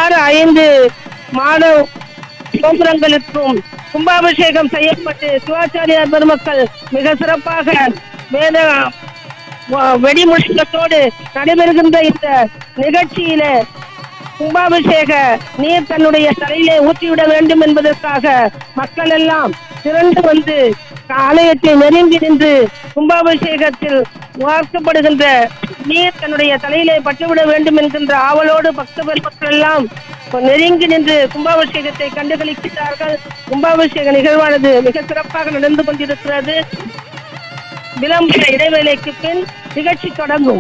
இவ்வாறு ஐந்து மாட கோபுரங்களுக்கும் கும்பாபிஷேகம் செய்யப்பட்டு சிவாச்சாரியார் பெருமக்கள் மிக சிறப்பாக வேத வ- வெடிமுழக்கத்தோடு நடைபெறுகின்ற இந்த நிகழ்ச்சியில கும்பாபிஷேக நீர் தன்னுடைய தலையிலே ஊற்றிவிட வேண்டும் என்பதற்காக மக்கள் எல்லாம் திரண்டு வந்து ஆலயத்தை நெருங்கி நின்று கும்பாபிஷேகத்தில் வார்க்கப்படுகின்ற நீர் தன்னுடைய தலையிலே பட்டுவிட வேண்டும் என்கின்ற ஆவலோடு பக்த பெருமக்கள் எல்லாம் நெருங்கி நின்று கும்பாபிஷேகத்தை கண்டுகளிக்கிறார்கள் கும்பாபிஷேக நிகழ்வானது மிக சிறப்பாக நடந்து கொண்டிருக்கிறது விளம்பர இடைவேளைக்கு பின் நிகழ்ச்சி தொடங்கும்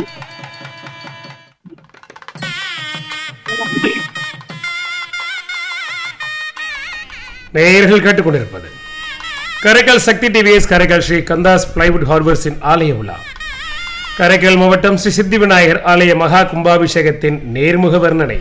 நேயர்கள் கேட்டுக்கொண்டிருப்பது கரைக்கல் சக்தி டிவிஎஸ் கரைக்கல் ஸ்ரீ கந்தாஸ் பிளைவுட் ஹார்வர்ஸின் ஆலய விழா கரைக்கல் மாவட்டம் ஸ்ரீ சித்தி விநாயகர் ஆலய மகா கும்பாபிஷேகத்தின் நேர்முக வர்ணனை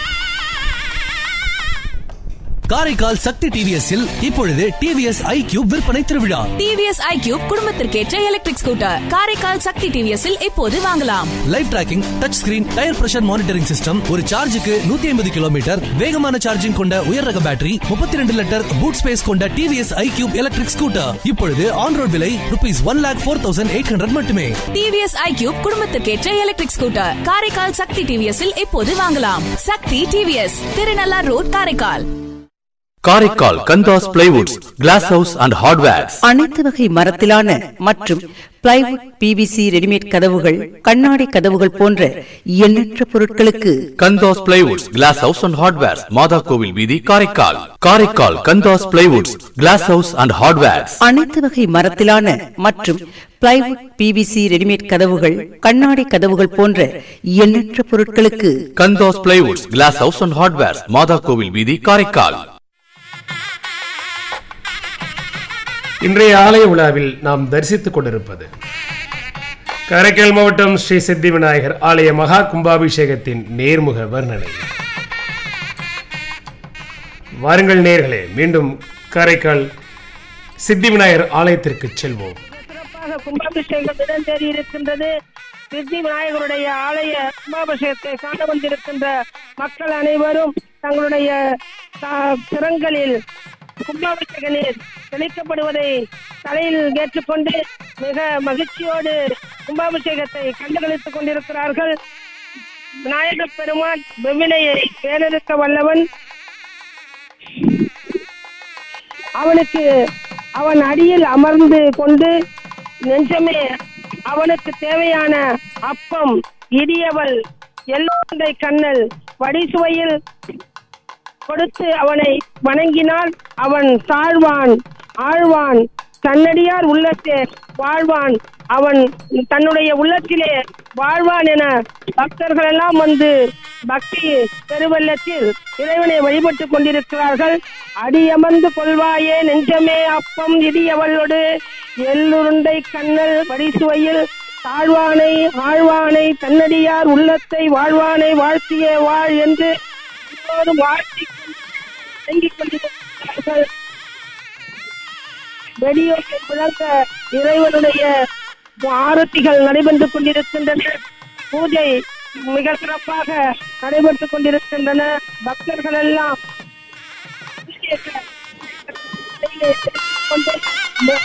காரைக்கால் சக்தி டிவிஎஸ்ஸில் இப்பொழுது டிவிஎஸ் ஐ கியூப் விற்பனை திருவிழா டிவிஎஸ் ஐக்யூப் குடும்பத்திற்கேற்ற எலக்ட்ரிக் ஸ்கூட்டர் காரைக்கால் சக்தி டிவிஎஸ்ஸில் இப்போது வாங்கலாம் live tracking touch screen tyre pressure monitoring system ஒரு சார்ஜுக்கு நூத்தி ஐம்பது கிலோமீட்டர் வேகமான சார்ஜிங் கொண்ட உயர் ரக பேட்டரி முப்பத்தி ரெண்டு லிட்டர் பூட் ஸ்பேஸ் கொண்ட TVS iQube electric scooter இப்பொழுது ஆன் ரோட் விலை rupees one lakh four thousand eight hundred மட்டுமே டிவிஎஸ் ஐக்யூப் குடும்பத்திற்கேற்ற எலக்ட்ரிக் ஸ்கூட்டர் காரைக்கால் சக்தி டிவிஎஸ்ஸில் இப்போது வாங்கலாம் Sakthi TVS Thirunallar road Karaikal Karaikal Kandas plywoods glass house and hardwares அனைத்து வகை மரத்திலான மற்றும் பிளைவுட் பிவிசி ரெடிமேட் கதவுகள் கண்ணாடி கதவுகள் போன்ற எண்ணற்ற பொருட்களுக்கு Kandas plywoods glass house and hardwares மாதா கோவில் வீதி Karaikal Karaikal Kandas plywoods glass house and hardwares அனைத்து வகை மரத்திலான மற்றும் பிளைவுட் பிவிசி ரெடிமேட் கதவுகள் கண்ணாடி கதவுகள் போன்ற எண்ணற்ற பொருட்களுக்கு Kandas plywoods glass house and hardwares மாதா கோவில் வீதி காரைக்கால் இன்றைய ஆலய விழாவில் நாம் தரிசித்துக் கொண்டிருப்பது காரைக்கால் மாவட்டம் ஸ்ரீ சித்தி விநாயகர் ஆலய மகா கும்பாபிஷேகத்தின் நேர்முக வர்ணனை வாருங்கள் நேர்களே மீண்டும் காரைக்கால் சித்தி விநாயகர் ஆலயத்திற்கு செல்வோம் சிறப்பாக கும்பாபிஷேகம் இடம்பெறி இருக்கின்றது சித்தி விநாயகருடைய ஆலய கும்பாபிஷேகத்தை காண வந்திருக்கின்ற மக்கள் அனைவரும் தங்களுடைய த- திறங்களில் கும்பாபிஷேக நீர் தெளிக்கப்படுவதை தலையில் ஏற்றுக்கொண்டு மிக மகிழ்ச்சியோடு கும்பாபிஷேகத்தை கண்டுகளித்துக் கொண்டிருக்கிறார்கள் விநாயகப் பெருமான் வெவ்வினையை பேரெடுக்க வல்லவன் அவனுக்கு அவன் அடியில் அமர்ந்து கொண்டு நெஞ்சமே அவனுக்கு தேவையான அப்பம் இடியவல் எல்லோண்டை கண்ணல் வடிசுவையில் கொடுத்து அவனை வணங்கினால் அவன் தாழ்வான் ஆழ்வான் தன்னடியார் உள்ளத்தே வாழ்வான் அவன் தன்னுடைய உள்ளத்திலே வாழ்வான் என பக்தர்கள் எல்லாம் வந்து பக்தி பெருவெள்ளத்தில் இறைவனை வழிபட்டுக் கொண்டிருக்கிறார்கள் அடியமர்ந்து கொள்வாயே நெஞ்சமே அப்பம் இடியவளோடு எள்ளுருண்டை கண்ணல் வடிசுவையில் தாழ்வானை ஆழ்வானை தன்னடியார் உள்ளத்தை வாழ்வானை வாழ்த்திய வாழ் என்று எல்லோரும் வாழ்த்தி வணங்கிக் கொண்டிருக்கிறார்கள் வெடியோட்டை விளங்க இறைவனுடைய ஆரத்திகள் நடைபெற்று கொண்டிருக்கின்றன பூஜை மிக சிறப்பாக நடைபெற்றுக் கொண்டிருக்கின்றன பக்தர்கள் எல்லாம் பூஜையை கொண்டு